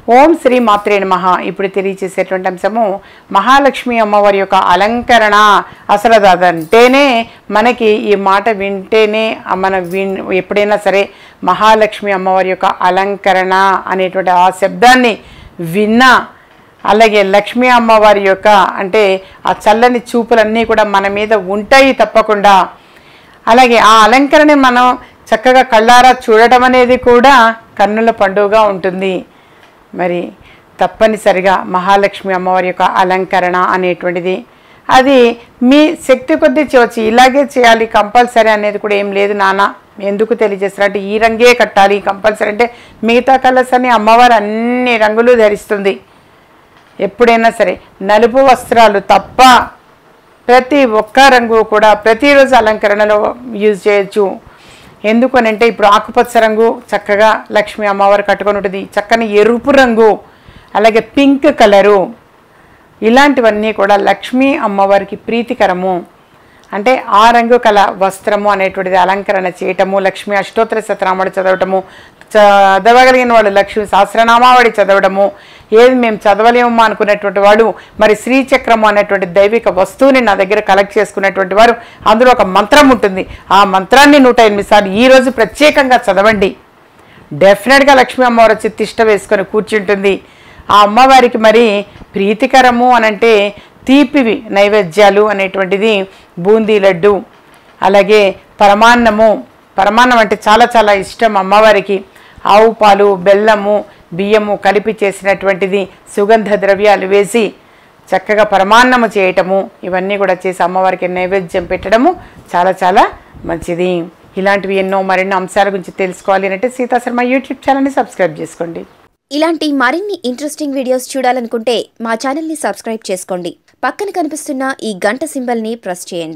ఓం శ్రీ మాత్రే నమః ఇప్పుడు తెలియచేసేటువంటి అంశము మహాలక్ష్మి అమ్మవారి యొక్క అలంకరణ అసలు అది అదంటేనే మనకి ఈ మాట వింటేనే ఆ మన విన్ ఎప్పుడైనా సరే మహాలక్ష్మి అమ్మవారి యొక్క అలంకరణ అనేటువంటి ఆ శబ్దాన్ని విన్నా అలాగే లక్ష్మీ అమ్మవారి యొక్క అంటే ఆ చల్లని చూపులన్నీ కూడా మన మీద ఉంటాయి తప్పకుండా అలాగే ఆ అలంకరణ మనం చక్కగా కళ్ళారా చూడటం అనేది కూడా కన్నుల పండుగగా ఉంటుంది మరి తప్పనిసరిగా మహాలక్ష్మి అమ్మవారి యొక్క అలంకరణ అనేటువంటిది అది మీ శక్తి కొద్దీ చేయవచ్చు ఇలాగే చేయాలి కంపల్సరీ అనేది కూడా ఏం లేదు నాన్న ఎందుకు తెలియజేస్తారంటే ఈ రంగే కట్టాలి కంపల్సరీ అంటే మిగతా కలర్స్ అని అమ్మవారు అన్ని రంగులు ధరిస్తుంది ఎప్పుడైనా సరే నలుపు వస్త్రాలు తప్ప ప్రతి ఒక్క రంగు కూడా ప్రతిరోజు అలంకరణలో యూజ్ చేయొచ్చు ఎందుకనంటే ఇప్పుడు ఆకుపచ్చ రంగు చక్కగా లక్ష్మీ అమ్మవారు కట్టుకొని ఉంటుంది చక్కని ఎరుపు రంగు అలాగే పింక్ కలరు ఇలాంటివన్నీ కూడా లక్ష్మీ అమ్మవారికి ప్రీతికరము అంటే ఆ రంగు కల వస్త్రము అనేటువంటిది అలంకరణ చేయటము లక్ష్మీ అష్టోత్తర శతనామాడు చదవటము చదవగలిగిన వాళ్ళు లక్ష్మి సహస్రనామావళి చదవడము ఏది మేము చదవలేమమ్మా అనుకునేటువంటి వాడు మరి శ్రీచక్రము అనేటువంటి దైవిక వస్తువుని నా దగ్గర కలెక్ట్ చేసుకునేటువంటి వారు అందులో ఒక మంత్రం ఉంటుంది ఆ మంత్రాన్ని నూట ఎనిమిది సార్లు ఈరోజు ప్రత్యేకంగా చదవండి డెఫినెట్గా లక్ష్మీ అమ్మవారు వచ్చి తిష్ట వేసుకొని కూర్చుంటుంది ఆ అమ్మవారికి మరి ప్రీతికరము అనంటే తీపివి నైవేద్యాలు అనేటువంటిది బూందీ లడ్డు అలాగే పరమాన్నము పరమాన్నం అంటే చాలా చాలా ఇష్టం అమ్మవారికి ఆవు పాలు బెల్లము బియ్యము కలిపి చేసినటువంటిది సుగంధ ద్రవ్యాలు వేసి చక్కగా పరమాన్నము చేయటము ఇవన్నీ కూడా చేసి అమ్మవారికి నైవేద్యం పెట్టడము చాలా చాలా మంచిది ఇలాంటివి ఎన్నో మరెన్నో అంశాల గురించి తెలుసుకోవాలి అంటే సీతాశర్మ యూట్యూబ్ ఛానల్ని సబ్స్క్రైబ్ చేసుకోండి ఇలాంటి మరిన్ని ఇంట్రెస్టింగ్ వీడియోస్ చూడాలనుకుంటే మా ఛానల్ని సబ్స్క్రైబ్ చేసుకోండి పక్కన కనిపిస్తున్న ఈ గంట సింబల్ని ప్రెస్ చేయండి